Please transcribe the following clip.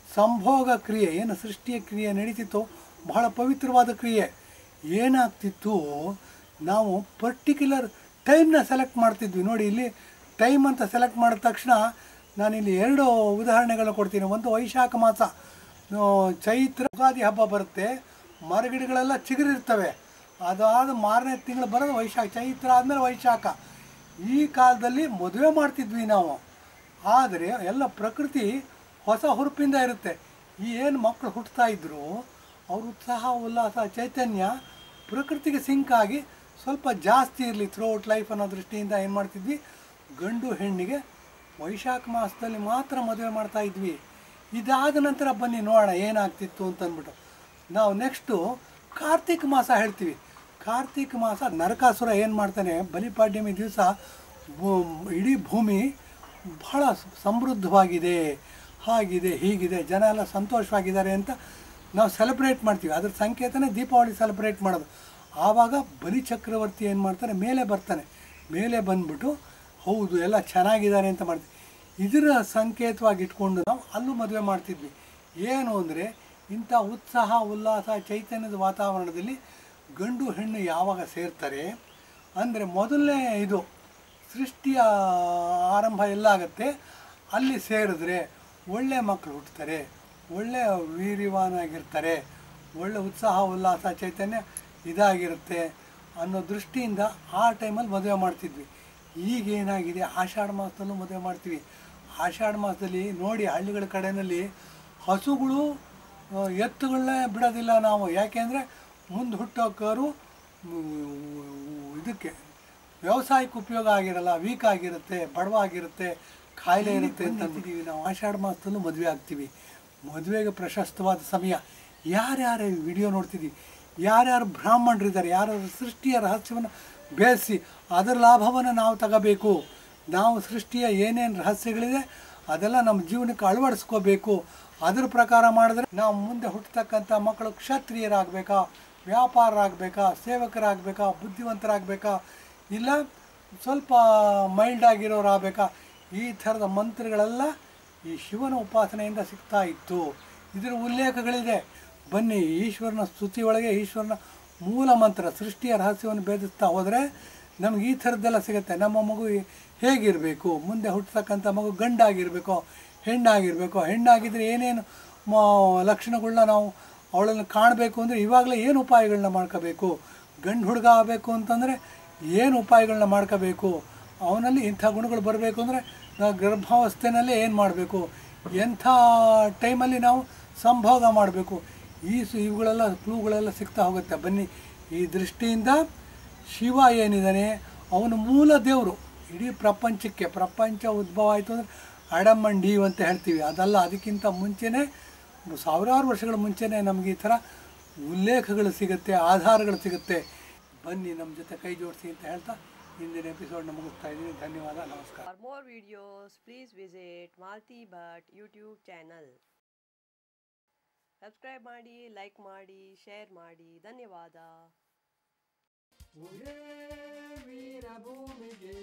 ಸಂಭೋಗ ಕ್ರಿಯೆ ಏನು ಸೃಷ್ಟಿಯ ಕ್ರಿಯೆ ನಡೀತಿತ್ತು ಬಹಳ ಪವಿತ್ರವಾದ ಕ್ರಿಯೆ ಏನಾಗ್ತಿತ್ತು ನಾವು ಪರ್ಟಿಕ್ಯುಲರ್ ಟೈಮ್ನ ಸೆಲೆಕ್ಟ್ ಮಾಡ್ತಿದ್ವಿ ನೋಡಿ ಇಲ್ಲಿ ಟೈಮ್ ಅಂತ ಸೆಲೆಕ್ಟ್ ಮಾಡಿದ ತಕ್ಷಣ ನಾನಿಲ್ಲಿ ಎರಡು ಉದಾಹರಣೆಗಳನ್ನ ಕೊಡ್ತೀನಿ ಒಂದು ವೈಶಾಖ ಮಾಸ ಆ, ಚೈತ್ರ ಯುಗಾದಿ ಹಬ್ಬ ಬರುತ್ತೆ ಮರಗಿಡಗಳೆಲ್ಲ ಚಿಗುರಿರ್ತವೆ ಅದಾದ ಮಾರನೇ ತಿಂಗಳು ಬರೋದು ವೈಶಾಖ ಚೈತ್ರ ಆದಮೇಲೆ ವೈಶಾಖ ಈ ಕಾಲದಲ್ಲಿ ಮದುವೆ ಮಾಡ್ತಿದ್ವಿ ನಾವು ಆದರೆ ಎಲ್ಲ ಪ್ರಕೃತಿ ಹೊಸ ಹುರುಪಿಂದ ಇರುತ್ತೆ ಈ ಏನು ಮಕ್ಕಳು ಹುಟ್ಟುತ್ತಾ ಇದ್ರು ಅವ್ರ ಉತ್ಸಾಹ ಉಲ್ಲಾಸ ಚೈತನ್ಯ ಪ್ರಕೃತಿಗೆ ಸಿಂಕ್ ಆಗಿ ಸ್ವಲ್ಪ ಜಾಸ್ತಿ ಇರಲಿ ಥ್ರೂಔಟ್ ಲೈಫ್ ಅನ್ನೋ ದೃಷ್ಟಿಯಿಂದ ಏನು ಮಾಡ್ತಿದ್ವಿ ಗಂಡು ಹೆಣ್ಣಿಗೆ ವೈಶಾಖ ಮಾಸದಲ್ಲಿ ಮಾತ್ರ ಮದುವೆ ಮಾಡ್ತಾ ಇದ್ವಿ ಇದಾದ ನಂತರ ಬನ್ನಿ ನೋಡೋಣ ಏನಾಗ್ತಿತ್ತು ಅಂತ ಅಂದ್ಬಿಟ್ಟು ನಾವು ನೆಕ್ಸ್ಟು ಕಾರ್ತಿಕ್ ಮಾಸ ಹೇಳ್ತೀವಿ ಕಾರ್ತಿಕ್ ಮಾಸ ನರಕಾಸುರ ಏನು ಮಾಡ್ತಾನೆ ಬಲಿಪಾಡ್ಯಮಿ ದಿವಸ ಇಡೀ ಭೂಮಿ ಬಹಳ ಸಮೃದ್ಧವಾಗಿದೆ ಹಾಗಿದೆ ಹೀಗಿದೆ ಜನ ಎಲ್ಲ ಸಂತೋಷವಾಗಿದ್ದಾರೆ ಅಂತ ನಾವು ಸೆಲೆಬ್ರೇಟ್ ಮಾಡ್ತೀವಿ ಅದ್ರ ಸಂಕೇತನೇ ದೀಪಾವಳಿ ಸೆಲೆಬ್ರೇಟ್ ಮಾಡೋದು ಆವಾಗ ಬಲಿ ಚಕ್ರವರ್ತಿ ಏನು ಮಾಡ್ತಾನೆ ಮೇಲೆ ಬರ್ತಾನೆ ಮೇಲೆ ಬಂದ್ಬಿಟ್ಟು ಹೌದು ಎಲ್ಲ ಚೆನ್ನಾಗಿದ್ದಾರೆ ಅಂತ ಮಾಡ್ತೀವಿ ಇದರ ಸಂಕೇತವಾಗಿ ಇಟ್ಕೊಂಡು ನಾವು ಅಲ್ಲೂ ಮದುವೆ ಮಾಡ್ತಿದ್ವಿ ಏನು ಅಂದರೆ ಇಂಥ ಉತ್ಸಾಹ ಉಲ್ಲಾಸ ಚೈತನ್ಯದ ವಾತಾವರಣದಲ್ಲಿ ಗಂಡು ಹೆಣ್ಣು ಯಾವಾಗ ಸೇರ್ತಾರೆ ಅಂದರೆ ಮೊದಲನೇ ಇದು ಸೃಷ್ಟಿಯ ಆರಂಭ ಎಲ್ಲ ಆಗುತ್ತೆ ಅಲ್ಲಿ ಸೇರಿದ್ರೆ ಒಳ್ಳೆ ಮಕ್ಕಳು ಹುಟ್ಟುತ್ತಾರೆ ಒಳ್ಳೆ ವೀರ್ಯವಾನಾಗಿರ್ತಾರೆ ಒಳ್ಳೆ ಉತ್ಸಾಹ ಉಲ್ಲಾಸ ಚೈತನ್ಯ ಇದಾಗಿರುತ್ತೆ ಅನ್ನೋ ದೃಷ್ಟಿಯಿಂದ ಆ ಟೈಮಲ್ಲಿ ಮದುವೆ ಮಾಡ್ತಿದ್ವಿ ಈಗ ಏನಾಗಿದೆ ಆಷಾಢ ಮಾಸದಲ್ಲೂ ಮದುವೆ ಮಾಡ್ತೀವಿ ಆಷಾಢ ಮಾಸದಲ್ಲಿ ನೋಡಿ ಹಳ್ಳಿಗಳ ಕಡೆಯಲ್ಲಿ ಹಸುಗಳು ಆ, ಎತ್ತುಗಳನ್ನೇ ಬಿಡೋದಿಲ್ಲ ನಾವು ಯಾಕೆಂದರೆ ಮುಂದೆ ಹುಟ್ಟೋ ಕರು ಮ್, ಇದಕ್ಕೆ ವ್ಯವಸಾಯಕ್ಕೆ ಉಪಯೋಗ ಆಗಿರಲ್ಲ ವೀಕ್ ಆಗಿರುತ್ತೆ ಬಡವಾಗಿರುತ್ತೆ ಕಾಯಿಲೆ ಇರುತ್ತೆ ಅಂತ ಅಂತಿದ್ದೀವಿ ನಾವು ಆಷಾಢ ಮಾಸದಲ್ಲೂ ಮದುವೆ ಆಗ್ತೀವಿ ಮದುವೆಗೆ ಪ್ರಶಸ್ತವಾದ ಸಮಯ ಯಾರ್ಯಾರು ವಿಡಿಯೋ ನೋಡ್ತಿದ್ದೀವಿ ಯಾರ್ಯಾರು ಬ್ರಾಹ್ಮಣರಿದ್ದಾರೆ ಯಾರು ಸೃಷ್ಟಿಯ ರಹಸ್ಯವನ್ನು ಬೇಯಿಸಿ ಅದರ ಲಾಭವನ್ನು ನಾವು ತಗೋಬೇಕು ನಾವು ಸೃಷ್ಟಿಯ ಏನೇನು ರಹಸ್ಯಗಳಿದೆ ಅದೆಲ್ಲ ನಮ್ಮ ಜೀವನಕ್ಕೆ ಅಳವಡಿಸ್ಕೋಬೇಕು ಅದ್ರ ಪ್ರಕಾರ ಮಾಡಿದ್ರೆ ನಾವು ಮುಂದೆ ಹುಟ್ಟತಕ್ಕಂಥ ಮಕ್ಕಳು ಕ್ಷತ್ರಿಯರಾಗಬೇಕಾ ವ್ಯಾಪಾರರಾಗಬೇಕಾ ಸೇವಕರಾಗಬೇಕಾ ಬುದ್ಧಿವಂತರಾಗಬೇಕಾ ಇಲ್ಲ ಸ್ವಲ್ಪ ಮೈಲ್ಡ್ ಆಗಿರೋರಾಗಬೇಕಾ ಈ ಥರದ ಮಂತ್ರಗಳೆಲ್ಲ ಈ ಶಿವನ ಉಪಾಸನೆಯಿಂದ ಸಿಗ್ತಾ ಇತ್ತು ಇದರ ಉಲ್ಲೇಖಗಳಿದೆ ಬನ್ನಿ ಈಶ್ವರನ ಸ್ತುತಿ ಒಳಗೆ ಈಶ್ವರನ ಮೂಲ ಮಂತ್ರ ಸೃಷ್ಟಿಯ ರಹಸ್ಯವನ್ನು ಭೇದಿಸ್ತಾ ಹೋದರೆ ನಮ್ಗೆ ಈ ಥರದ್ದೆಲ್ಲ ಸಿಗುತ್ತೆ ನಮ್ಮ ಮಗು ಹೇಗಿರಬೇಕು ಮುಂದೆ ಹುಟ್ಟತಕ್ಕಂಥ ಮಗು ಗಂಡಾಗಿರಬೇಕು ಹೆಣ್ಣಾಗಿರಬೇಕು ಹೆಣ್ಣಾಗಿದ್ದರೆ ಏನೇನು ಮ- ಲಕ್ಷಣಗಳನ್ನ ನಾವು ಅವಳನ್ನು ಕಾಣಬೇಕು ಅಂದರೆ ಇವಾಗಲೇ ಏನು ಉಪಾಯಗಳನ್ನ ಮಾಡ್ಕೋಬೇಕು ಗಂಡು ಹುಡುಗ ಆಗಬೇಕು ಅಂತಂದರೆ ಏನು ಉಪಾಯಗಳನ್ನ ಮಾಡ್ಕೋಬೇಕು ಅವನಲ್ಲಿ ಇಂಥ ಗುಣಗಳು ಬರಬೇಕು ಅಂದರೆ ನಾವು ಗರ್ಭಾವಸ್ಥೆನಲ್ಲೇ ಏನು ಮಾಡಬೇಕು ಎಂಥ ಟೈಮಲ್ಲಿ ನಾವು ಸಂಭೋಗ ಮಾಡಬೇಕು ಈ ಸು ಇವುಗಳೆಲ್ಲ ಕ್ಲೂಗಳೆಲ್ಲ ಸಿಗ್ತಾ ಹೋಗುತ್ತೆ ಬನ್ನಿ ಈ ದೃಷ್ಟಿಯಿಂದ ಶಿವ ಏನಿದ್ದಾನೆ ಅವನು ಮೂಲ ದೇವರು ಇಡೀ ಪ್ರಪಂಚಕ್ಕೆ ಪ್ರಪಂಚ ಉದ್ಭವ ಆಯಿತು ಅಂದರೆ ಅಡಮ್ ಅಂಡ್ ಈವ್ ಅಂತ ಹೇಳ್ತೀವಿ ಅದಲ್ಲ ಅದಕ್ಕಿಂತ ಮುಂಚೆನೇ ಸಾವಿರಾರು ವರ್ಷಗಳ ಮುಂಚೆನೇ ನಮಗೆ ಈ ಥರ ಉಲ್ಲೇಖಗಳು ಸಿಗುತ್ತೆ ಆಧಾರಗಳು ಸಿಗುತ್ತೆ ಬನ್ನಿ ನಮ್ಮ ಜೊತೆ ಕೈ ಜೋಡಿಸಿ ಅಂತ ಹೇಳ್ತಾ ಇಂದಿನ ಎಪಿಸೋಡ್ನ ಮುಗಿಸ್ತಾ ಇದ್ದೀನಿ ಧನ್ಯವಾದ ನಮಸ್ಕಾರ For more videos, please visit Malti Bhatt YouTube channel. Subscribe ಮಾಡಿ ಲೈಕ್ ಮಾಡಿ ಶೇರ್ ಮಾಡಿ ಧನ್ಯವಾದ ವೀರಭೂಮಿಗೆ